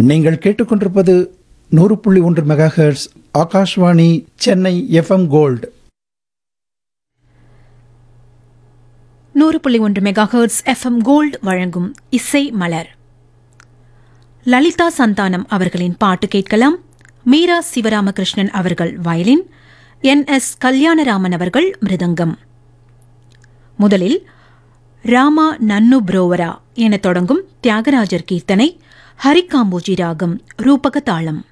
நீங்கள் கேட்டுக்கொண்டிருப்பது நூறு புள்ளி ஒன்று megahertz Akashvani Chennai FM gold நூறு புள்ளி ஒன்று மெகாஹர்ட்ஸ் எஃப்எம் கோல்ட் வழங்கும் இசை மலர் லலிதா சந்தானம் அவர்களின் பாட்டு கேட்கலாம் மீரா சிவராமகிருஷ்ணன் அவர்கள் வயலின் என் எஸ் கல்யாணராமன் அவர்கள் மிருதங்கம் முதலில் ராமா நன்னு புரோவரா என தொடங்கும் தியாகராஜர் கீர்த்தனை ஹரிகாம்போஜி ராகம் ரூபக தாளம்